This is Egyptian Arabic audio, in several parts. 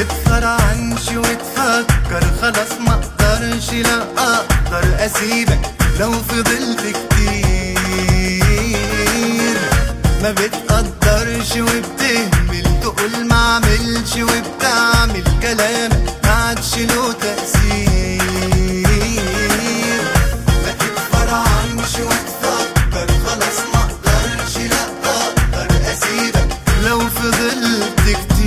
تتفرعنش وتفكر خلاص ما اقدرش لا اقدر اسيبك لو فضلت كتير ما بتقدرش وبتهمل تقول ما عملش وبتعمل كلامك ما عادش له تأثير ما تتفرعنش وتفكر خلاص ما اقدرش لا اقدر اسيبك لو فضلت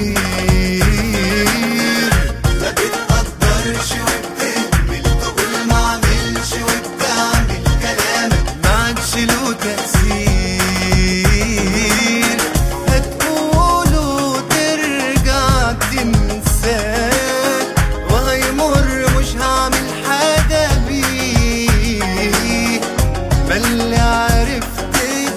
كتير ما بتقدرش وبتهمل تقول ما عملش وبتعمل كلامك ما عادش له تأثير هتقولوا ترجع تنساك وهيمر مش هعمل حاجة بيه بل اللي عرفت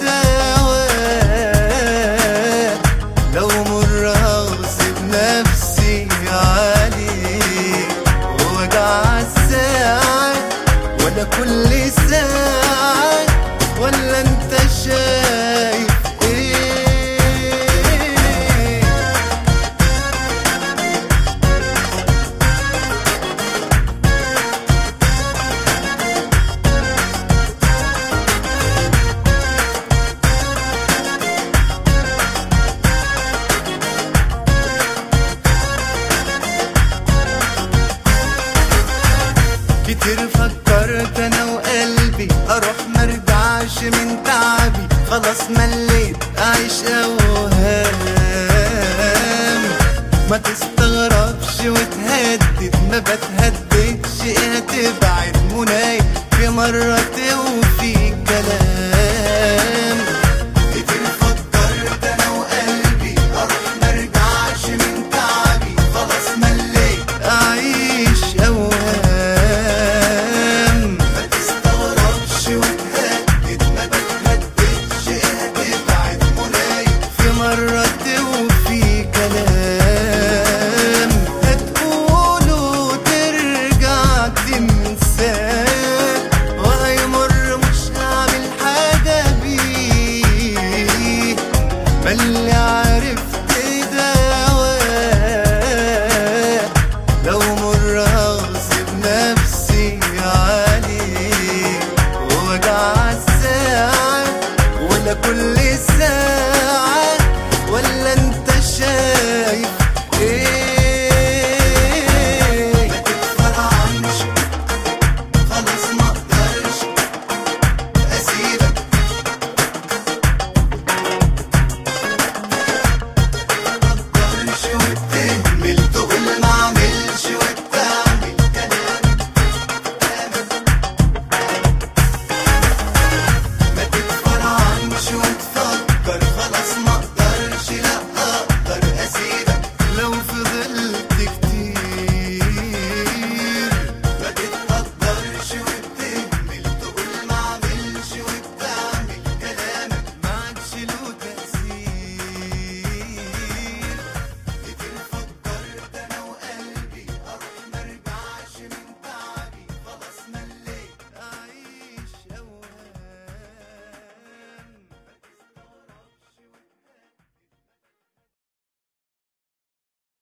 دواك لو مر اغصب نفسي عليك ووجع الساعات ولا كل ساعة ولا انت شايف ايه كتير فكرت انا وقلبي اروح مرجعش من تعبي خلاص مليت اعيش اوهام ما تستغربش وتهدد ما بتهددش ايه هتبعد مناي في مرة توفي كلام